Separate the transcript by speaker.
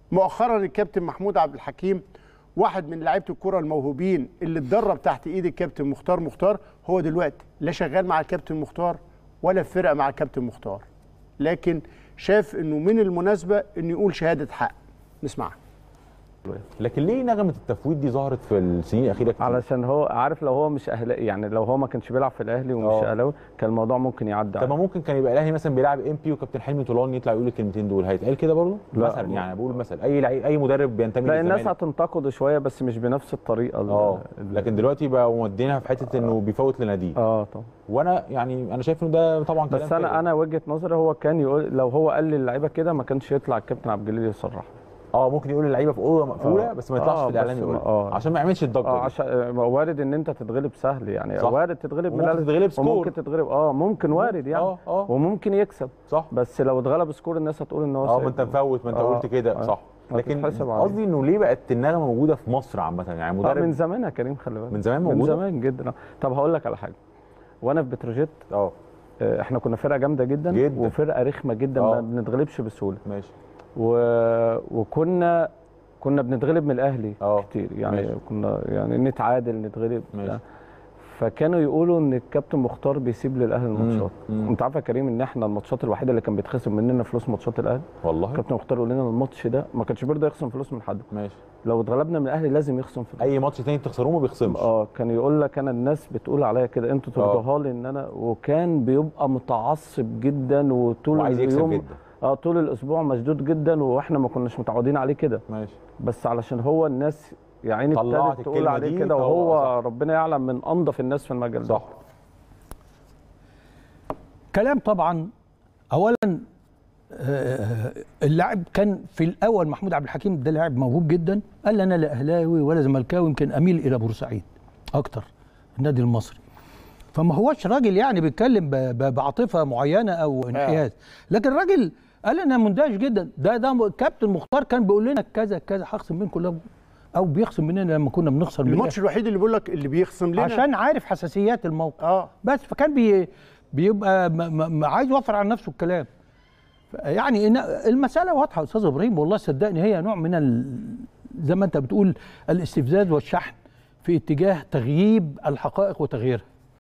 Speaker 1: مؤخرا الكابتن محمود عبد الحكيم واحد من لعيبه الكره الموهوبين اللي اتدرب تحت ايد الكابتن مختار مختار هو دلوقتي لا شغال مع الكابتن مختار ولا في فرقه مع الكابتن مختار لكن شاف انه من المناسبه انه يقول شهاده حق نسمعها
Speaker 2: لكن ليه نغمه التفويض دي ظهرت في السنين الاخيره كتير؟
Speaker 3: علشان هو عارف لو هو مش اهلاوي يعني لو هو ما كانش بيلعب في الاهلي ومش
Speaker 2: آه.
Speaker 3: اهلاوي كان الموضوع ممكن يعدي
Speaker 2: طب ما
Speaker 3: عليه.
Speaker 2: ممكن كان يبقى الاهلي مثلا بيلعب ام بي وكابتن حلمي طولان يطلع يقول الكلمتين دول هيتقال كده برضه؟
Speaker 3: لا.
Speaker 2: مثلا يعني بقول مثلا اي لعيب اي مدرب بينتمي
Speaker 3: لا الناس
Speaker 2: للزمالك.
Speaker 3: هتنتقده شويه بس مش بنفس الطريقه ال-
Speaker 2: اه
Speaker 3: ال-
Speaker 2: لكن دلوقتي بقوا مودينها في حته انه بيفوت لناديه
Speaker 3: اه طبعا
Speaker 2: وانا يعني انا شايف انه ده طبعا كلام
Speaker 3: بس انا
Speaker 2: فارغ.
Speaker 3: انا وجهه نظري هو كان يقول لو هو قال للعيبه كده ما كانش يطلع الكابتن عبد الجليل يصرح
Speaker 2: اه ممكن يقول اللعيبه في اوضه مقفوله
Speaker 3: آه.
Speaker 2: بس ما يطلعش
Speaker 3: آه،
Speaker 2: في الاعلام
Speaker 3: بس
Speaker 2: يقول
Speaker 3: ما- آه.
Speaker 2: عشان ما يعملش الضجه
Speaker 3: اه
Speaker 2: دي.
Speaker 3: عشان آه، وارد ان انت تتغلب سهل يعني
Speaker 2: صح.
Speaker 3: وارد تتغلب من
Speaker 2: وممكن
Speaker 3: الأهلي،
Speaker 2: تتغلب سكور.
Speaker 3: وممكن تتغلب اه ممكن وارد يعني
Speaker 2: اه اه
Speaker 3: وممكن يكسب
Speaker 2: صح
Speaker 3: بس لو اتغلب سكور الناس هتقول ان هو
Speaker 2: اه ما
Speaker 3: سيء.
Speaker 2: انت مفوت ما انت
Speaker 3: آه،
Speaker 2: قلت كده
Speaker 3: آه.
Speaker 2: صح لكن
Speaker 3: هتتحسب عليه.
Speaker 2: قصدي انه ليه بقت النغمه موجوده في مصر عامه يعني
Speaker 3: آه
Speaker 2: مدرب
Speaker 3: من زمان يا كريم خلي بالك
Speaker 2: من زمان
Speaker 3: من
Speaker 2: موجودة؟
Speaker 3: زمان جدا آه. طب هقول لك على حاجه وانا في بتروجيت
Speaker 2: اه
Speaker 3: آه، احنا كنا فرقه جامده جدا,
Speaker 2: جدا.
Speaker 3: وفرقه رخمه جدا
Speaker 2: آه.
Speaker 3: ما بنتغلبش بسهوله
Speaker 2: ماشي
Speaker 3: و... وكنا كنا بنتغلب من الاهلي
Speaker 2: آه.
Speaker 3: كتير يعني
Speaker 2: ماشي.
Speaker 3: كنا يعني نتعادل نتغلب
Speaker 2: ماشي.
Speaker 3: لا. فكانوا يقولوا ان الكابتن مختار بيسيب للاهلي الماتشات
Speaker 2: مم.
Speaker 3: انت عارف يا كريم ان احنا الماتشات الوحيده اللي كان بيتخصم مننا فلوس ماتشات الاهلي
Speaker 2: والله
Speaker 3: الكابتن مختار يقول لنا الماتش ده ما كانش بيرضى يخصم فلوس من حد
Speaker 2: ماشي
Speaker 3: لو اتغلبنا من الاهلي لازم يخصم فلوس
Speaker 2: اي ماتش تاني بتخسروه ما بيخصمش
Speaker 3: اه كان يقول لك انا الناس بتقول عليا كده انتوا ترضوها لي ان انا وكان بيبقى متعصب جدا وطول
Speaker 2: وعايز يكسب
Speaker 3: اليوم
Speaker 2: جدا
Speaker 3: اه طول الاسبوع مشدود جدا واحنا ما كناش متعودين عليه كده
Speaker 2: ماشي
Speaker 3: بس علشان هو الناس يا عيني
Speaker 2: طلعت
Speaker 3: ابتدت تقول
Speaker 2: الكلمة
Speaker 3: عليه
Speaker 2: دي
Speaker 3: كده
Speaker 2: فهو
Speaker 3: وهو ربنا يعلم من انظف الناس في المجال ده
Speaker 2: صح
Speaker 4: كلام طبعا اولا آه، اللاعب كان في الاول محمود عبد الحكيم ده لاعب موهوب جدا قال انا لا اهلاوي ولا زملكاوي يمكن اميل الى بورسعيد اكتر النادي المصري فما هوش راجل يعني بيتكلم ب- ب- بعاطفه معينه او انحياز لكن الراجل قال انا مندهش جدا ده ده كابتن مختار كان بيقول لنا كذا كذا هخصم منكم لو او بيخصم مننا لما كنا بنخسر من
Speaker 1: الماتش الوحيد اللي بيقول لك اللي بيخصم لنا
Speaker 4: عشان عارف حساسيات الموقف
Speaker 1: اه
Speaker 4: بس فكان بي بيبقى م م عايز يوفر على نفسه الكلام ف- يعني إن المساله واضحه يا استاذ ابراهيم والله صدقني هي نوع من ال زي ما انت بتقول الاستفزاز والشحن في اتجاه تغييب الحقائق وتغييرها